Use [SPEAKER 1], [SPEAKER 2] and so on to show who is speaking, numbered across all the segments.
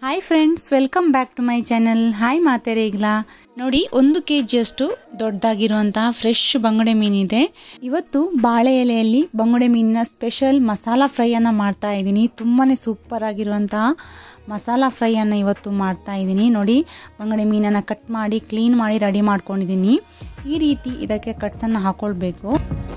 [SPEAKER 1] hi friends welcome back to my channel hi ಮಾತೆರೇಗ್ಲಾ ನೋಡಿ ಒಂದು ಕೆ ಜಿಯಷ್ಟು ದೊಡ್ಡದಾಗಿರುವಂತಹ ಫ್ರೆಶ್ ಬಂಗಡೆ ಮೀನಿದೆ ಇವತ್ತು ಬಾಳೆ ಎಲೆಯಲ್ಲಿ ಬಂಗಡೆ ಮೀನಿನ ಸ್ಪೆಷಲ್ ಮಸಾಲ ಫ್ರೈಯನ್ನು ಮಾಡ್ತಾ ಇದ್ದೀನಿ ತುಂಬಾ ಸೂಪರ್ ಆಗಿರುವಂತಹ ಮಸಾಲ ಫ್ರೈಯನ್ನು ಇವತ್ತು ಮಾಡ್ತಾ ಇದ್ದೀನಿ ನೋಡಿ ಬಂಗಡೆ ಮೀನನ್ನು ಕಟ್ ಮಾಡಿ ಕ್ಲೀನ್ ಮಾಡಿ ರೆಡಿ ಮಾಡ್ಕೊಂಡಿದ್ದೀನಿ ಈ ರೀತಿ ಇದಕ್ಕೆ ಕಟ್ಸನ್ನು ಹಾಕೊಳ್ಬೇಕು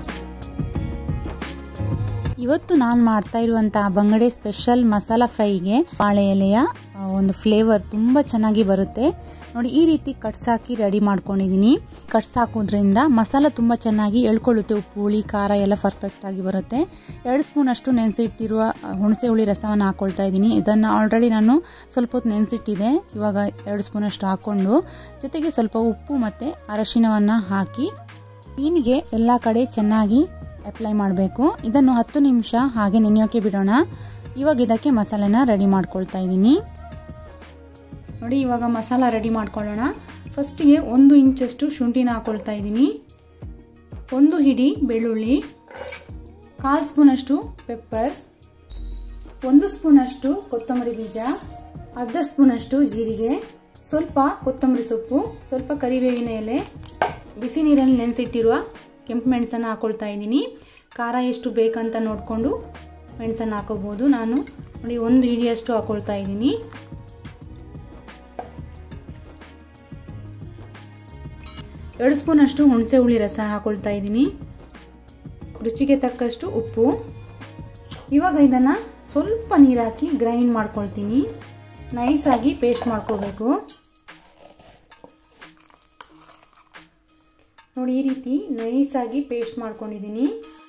[SPEAKER 1] ಇವತ್ತು ನಾನು ಮಾಡ್ತಾ ಇರುವಂತಹ ಬಂಗಡೆ ಸ್ಪೆಷಲ್ ಮಸಾಲ ಫ್ರೈಗೆ ಬಾಳೆ ಎಲೆಯ ಆ, ಒಂದು ಫ್ಲೇವರ್ ತುಂಬ ಚೆನ್ನಾಗಿ ಬರುತ್ತೆ ನೋಡಿ ಈ ರೀತಿ ಕಟ್ಸ್ ಹಾಕಿ ರೆಡಿ ಮಾಡ್ಕೊಂಡಿದ್ದೀನಿ ಕಟ್ಸ್ ಹಾಕೋದ್ರಿಂದ ಮಸಾಲ ತುಂಬ ಚೆನ್ನಾಗಿ ಎಳ್ಕೊಳ್ಳುತ್ತೆ ಉಪ್ಪು ಹುಳಿ ಖಾರ ಎಲ್ಲ ಪರ್ಫೆಕ್ಟ್ ಆಗಿ ಬರುತ್ತೆ ಎರಡು ಸ್ಪೂನ್ ಅಷ್ಟು ನೆನೆಸಿಟ್ಟಿರುವ ಹುಣಸೆ ಹುಳಿ ರಸವನ್ನು ಹಾಕೊಳ್ತಾ ಇದ್ದೀನಿ ಇದನ್ನು ಆಲ್ರೆಡಿ ನಾನು ಸ್ವಲ್ಪ ಹೊತ್ತು ನೆನೆಸಿಟ್ಟಿದೆ ಇವಾಗ ಎರಡು ಸ್ಪೂನ್ ಅಷ್ಟು ಹಾಕ್ಕೊಂಡು ಜೊತೆಗೆ ಸ್ವಲ್ಪ ಉಪ್ಪು ಮತ್ತು ಅರಶಿನವನ್ನು ಹಾಕಿ ಮೀನಿಗೆ ಎಲ್ಲ ಕಡೆ ಚೆನ್ನಾಗಿ ಅಪ್ಲೈ ಮಾಡಬೇಕು ಇದನ್ನು ಹತ್ತು ನಿಮಿಷ ಹಾಗೆ ನೆನೆಯೋಕೆ ಬಿಡೋಣ ಇವಾಗ ಇದಕ್ಕೆ ಮಸಾಲೆನ ರೆಡಿ ಮಾಡ್ಕೊಳ್ತಾ ಇದ್ದೀನಿ ನೋಡಿ ಇವಾಗ ಮಸಾಲ ರೆಡಿ ಮಾಡ್ಕೊಳ್ಳೋಣ ಫಸ್ಟಿಗೆ ಒಂದು ಇಂಚಷ್ಟು ಶುಂಠಿನ ಹಾಕೊಳ್ತಾ ಇದ್ದೀನಿ ಒಂದು ಹಿಡಿ ಬೆಳ್ಳುಳ್ಳಿ ಕಾಲು ಸ್ಪೂನಷ್ಟು ಪೆಪ್ಪರ್ ಒಂದು ಸ್ಪೂನಷ್ಟು ಕೊತ್ತಂಬರಿ ಬೀಜ ಅರ್ಧ ಸ್ಪೂನಷ್ಟು ಜೀರಿಗೆ ಸ್ವಲ್ಪ ಕೊತ್ತಂಬರಿ ಸೊಪ್ಪು ಸ್ವಲ್ಪ ಕರಿಬೇವಿನ ಎಲೆ ಬಿಸಿ ನೀರಲ್ಲಿ ನೆನೆಸಿಟ್ಟಿರುವ ಕೆಂಪು ಮೆಣಸನ್ನು ಹಾಕೊಳ್ತಾ ಇದ್ದೀನಿ ಖಾರ ಎಷ್ಟು ಬೇಕಂತ ನೋಡಿಕೊಂಡು ಮೆಣಸನ್ನು ಹಾಕೋಬೋದು ನಾನು ನೋಡಿ ಒಂದು ಹಿಡಿಯಷ್ಟು ಹಾಕೊಳ್ತಾ ಇದ್ದೀನಿ ಎರಡು ಸ್ಪೂನಷ್ಟು ಹುಣಸೆ ಹುಳಿ ರಸ ಹಾಕೊಳ್ತಾ ಇದ್ದೀನಿ ರುಚಿಗೆ ತಕ್ಕಷ್ಟು ಉಪ್ಪು ಇವಾಗ ಇದನ್ನು ಸ್ವಲ್ಪ ನೀರು ಹಾಕಿ ಗ್ರೈಂಡ್ ಮಾಡ್ಕೊಳ್ತೀನಿ ನೈಸಾಗಿ ಪೇಸ್ಟ್ ಮಾಡ್ಕೋಬೇಕು ನೋಡಿ ಈ ರೀತಿ ನೈಸಾಗಿ ಪೇಸ್ಟ್ ಮಾಡ್ಕೊಂಡಿದ್ದೀನಿ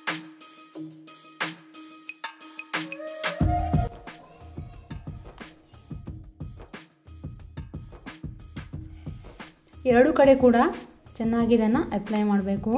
[SPEAKER 1] ಎರಡು ಕಡೆ ಕೂಡ ಚೆನ್ನಾಗಿ ಇದನ್ನು ಅಪ್ಲೈ ಮಾಡಬೇಕು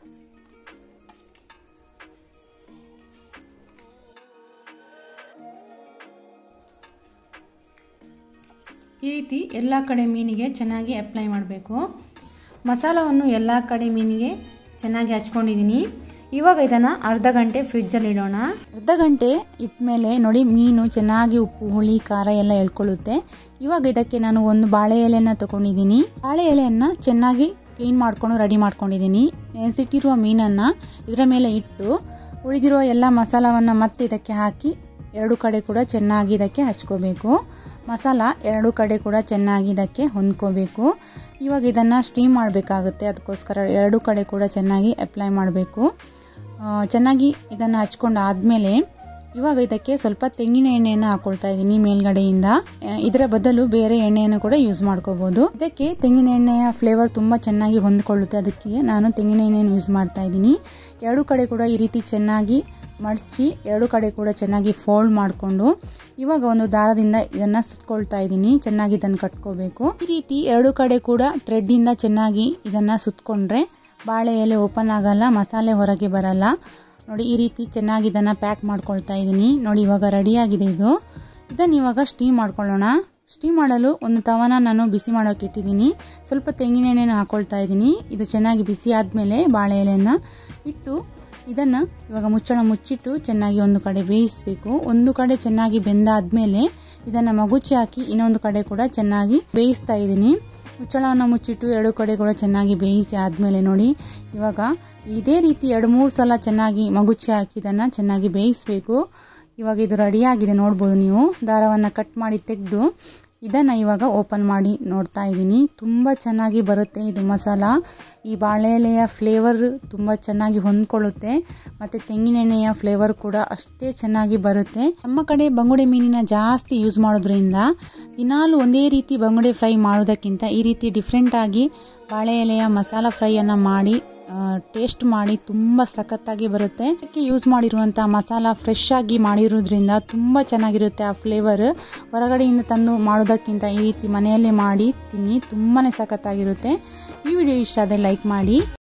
[SPEAKER 1] ಈ ರೀತಿ ಎಲ್ಲ ಕಡೆ ಮೀನಿಗೆ ಚೆನ್ನಾಗಿ ಅಪ್ಲೈ ಮಾಡಬೇಕು ಮಸಾಲವನ್ನು ಎಲ್ಲ ಕಡೆ ಮೀನಿಗೆ ಚೆನ್ನಾಗಿ ಹಚ್ಕೊಂಡಿದ್ದೀನಿ ಇವಾಗ ಇದನ್ನು ಅರ್ಧ ಗಂಟೆ ಫ್ರಿಜ್ಜಲ್ಲಿ ಇಡೋಣ ಅರ್ಧ ಗಂಟೆ ಇಟ್ಮೇಲೆ ನೋಡಿ ಮೀನು ಚೆನ್ನಾಗಿ ಉಪ್ಪು ಹುಳಿ ಖಾರ ಎಲ್ಲ ಎಳ್ಕೊಳ್ಳುತ್ತೆ ಇವಾಗ ಇದಕ್ಕೆ ನಾನು ಒಂದು ಬಾಳೆ ಎಲೆಯನ್ನು ತಗೊಂಡಿದ್ದೀನಿ ಬಾಳೆ ಎಲೆಯನ್ನು ಚೆನ್ನಾಗಿ ಕ್ಲೀನ್ ಮಾಡ್ಕೊಂಡು ರೆಡಿ ಮಾಡ್ಕೊಂಡಿದ್ದೀನಿ ನೆನೆಸಿಟ್ಟಿರುವ ಮೀನನ್ನು ಇದರ ಮೇಲೆ ಇಟ್ಟು ಉಳಿದಿರುವ ಎಲ್ಲ ಮಸಾಲವನ್ನು ಮತ್ತೆ ಇದಕ್ಕೆ ಹಾಕಿ ಎರಡು ಕಡೆ ಕೂಡ ಚೆನ್ನಾಗಿ ಇದಕ್ಕೆ ಹಚ್ಕೋಬೇಕು ಮಸಾಲ ಎರಡು ಕಡೆ ಕೂಡ ಚೆನ್ನಾಗಿ ಇದಕ್ಕೆ ಹೊಂದ್ಕೋಬೇಕು ಇವಾಗ ಇದನ್ನು ಸ್ಟೀಮ್ ಮಾಡಬೇಕಾಗುತ್ತೆ ಅದಕ್ಕೋಸ್ಕರ ಎರಡು ಕಡೆ ಕೂಡ ಚೆನ್ನಾಗಿ ಅಪ್ಲೈ ಮಾಡಬೇಕು ಚೆನ್ನಾಗಿ ಇದನ್ನು ಹಚ್ಕೊಂಡು ಆದಮೇಲೆ ಇವಾಗ ಇದಕ್ಕೆ ಸ್ವಲ್ಪ ತೆಂಗಿನ ಎಣ್ಣೆಯನ್ನು ಹಾಕೊಳ್ತಾ ಇದ್ದೀನಿ ಮೇಲ್ಗಡೆಯಿಂದ ಇದರ ಬದಲು ಬೇರೆ ಎಣ್ಣೆಯನ್ನು ಕೂಡ ಯೂಸ್ ಮಾಡ್ಕೋಬಹುದು ಇದಕ್ಕೆ ತೆಂಗಿನ ಎಣ್ಣೆಯ ಫ್ಲೇವರ್ ತುಂಬ ಚೆನ್ನಾಗಿ ಹೊಂದ್ಕೊಳ್ಳುತ್ತೆ ಅದಕ್ಕೆ ನಾನು ತೆಂಗಿನ ಎಣ್ಣೆಯನ್ನು ಯೂಸ್ ಮಾಡ್ತಾ ಇದ್ದೀನಿ ಎರಡು ಕಡೆ ಕೂಡ ಈ ರೀತಿ ಚೆನ್ನಾಗಿ ಮಡಚಿ ಎರಡು ಕಡೆ ಕೂಡ ಚೆನ್ನಾಗಿ ಫೋಲ್ಡ್ ಮಾಡಿಕೊಂಡು ಇವಾಗ ಒಂದು ದಾರದಿಂದ ಇದನ್ನು ಸುತ್ಕೊಳ್ತಾ ಇದ್ದೀನಿ ಚೆನ್ನಾಗಿ ಇದನ್ನು ಕಟ್ಕೋಬೇಕು ಈ ರೀತಿ ಎರಡು ಕಡೆ ಕೂಡ ಥ್ರೆಡ್ಡಿಂದ ಚೆನ್ನಾಗಿ ಇದನ್ನು ಸುತ್ಕೊಂಡ್ರೆ ಬಾಳೆ ಎಲೆ ಓಪನ್ ಆಗಲ್ಲ ಮಸಾಲೆ ಹೊರಗೆ ಬರಲ್ಲ ನೋಡಿ ಈ ರೀತಿ ಚೆನ್ನಾಗಿ ಇದನ್ನು ಪ್ಯಾಕ್ ಮಾಡ್ಕೊಳ್ತಾ ಇದ್ದೀನಿ ನೋಡಿ ಇವಾಗ ರೆಡಿಯಾಗಿದೆ ಇದು ಇದನ್ನು ಇವಾಗ ಸ್ಟೀಮ್ ಮಾಡ್ಕೊಳ್ಳೋಣ ಸ್ಟೀಮ್ ಮಾಡಲು ಒಂದು ತವನ ನಾನು ಬಿಸಿ ಮಾಡೋಕೆ ಇಟ್ಟಿದ್ದೀನಿ ಸ್ವಲ್ಪ ತೆಂಗಿನ ಎಣ್ಣೆನ ಹಾಕೊಳ್ತಾ ಇದ್ದೀನಿ ಇದು ಚೆನ್ನಾಗಿ ಬಿಸಿ ಆದಮೇಲೆ ಬಾಳೆ ಎಲೆಯನ್ನು ಇಟ್ಟು ಇದನ್ನು ಇವಾಗ ಮುಚ್ಚಳ ಮುಚ್ಚಿಟ್ಟು ಚೆನ್ನಾಗಿ ಒಂದು ಕಡೆ ಬೇಯಿಸಬೇಕು ಒಂದು ಕಡೆ ಚೆನ್ನಾಗಿ ಬೆಂದಾದ್ಮೇಲೆ ಇದನ್ನು ಮಗುಚಿ ಹಾಕಿ ಇನ್ನೊಂದು ಕಡೆ ಕೂಡ ಚೆನ್ನಾಗಿ ಬೇಯಿಸ್ತಾ ಇದ್ದೀನಿ ಮುಚ್ಚಳವನ್ನು ಮುಚ್ಚಿಟ್ಟು ಎರಡು ಕಡೆ ಕೂಡ ಚೆನ್ನಾಗಿ ಬೇಯಿಸಿ ಆದಮೇಲೆ ನೋಡಿ ಇವಾಗ ಇದೇ ರೀತಿ ಎರಡು ಮೂರು ಸಲ ಚೆನ್ನಾಗಿ ಮಗುಚಿ ಹಾಕಿ ಇದನ್ನು ಚೆನ್ನಾಗಿ ಬೇಯಿಸಬೇಕು ಇವಾಗ ಇದು ರೆಡಿಯಾಗಿದೆ ನೋಡ್ಬೋದು ನೀವು ದಾರವನ್ನು ಕಟ್ ಮಾಡಿ ತೆಗೆದು ಇದನ್ನು ಇವಾಗ ಓಪನ್ ಮಾಡಿ ನೋಡ್ತಾ ಇದ್ದೀನಿ ತುಂಬ ಚೆನ್ನಾಗಿ ಬರುತ್ತೆ ಇದು ಮಸಾಲ ಈ ಬಾಳೆ ಎಲೆಯ ಫ್ಲೇವರ್ ತುಂಬ ಚೆನ್ನಾಗಿ ಹೊಂದ್ಕೊಳ್ಳುತ್ತೆ ಮತ್ತು ತೆಂಗಿನೆಣ್ಣೆಯ ಫ್ಲೇವರ್ ಕೂಡ ಅಷ್ಟೇ ಚೆನ್ನಾಗಿ ಬರುತ್ತೆ ನಮ್ಮ ಕಡೆ ಬಂಗುಡೆ ಮೀನಿನ ಜಾಸ್ತಿ ಯೂಸ್ ಮಾಡೋದ್ರಿಂದ ದಿನಾಲು ಒಂದೇ ರೀತಿ ಬಂಗುಡೆ ಫ್ರೈ ಮಾಡೋದಕ್ಕಿಂತ ಈ ರೀತಿ ಡಿಫ್ರೆಂಟಾಗಿ ಬಾಳೆ ಎಲೆಯ ಮಸಾಲ ಫ್ರೈಯನ್ನು ಮಾಡಿ ಟೇಸ್ಟ್ ಮಾಡಿ ತುಂಬ ಸಖತ್ತಾಗಿ ಬರುತ್ತೆ ಅದಕ್ಕೆ ಯೂಸ್ ಮಾಡಿರುವಂಥ ಮಸಾಲ ಫ್ರೆಶ್ ಆಗಿ ಮಾಡಿರೋದ್ರಿಂದ ತುಂಬ ಚೆನ್ನಾಗಿರುತ್ತೆ ಆ ಫ್ಲೇವರ್ ಹೊರಗಡೆಯಿಂದ ತಂದು ಮಾಡೋದಕ್ಕಿಂತ ಈ ರೀತಿ ಮನೆಯಲ್ಲೇ ಮಾಡಿ ತಿನ್ನಿ ತುಂಬಾ ಸಖತ್ತಾಗಿರುತ್ತೆ ಈ ವಿಡಿಯೋ ಇಷ್ಟ ಆದರೆ ಲೈಕ್ ಮಾಡಿ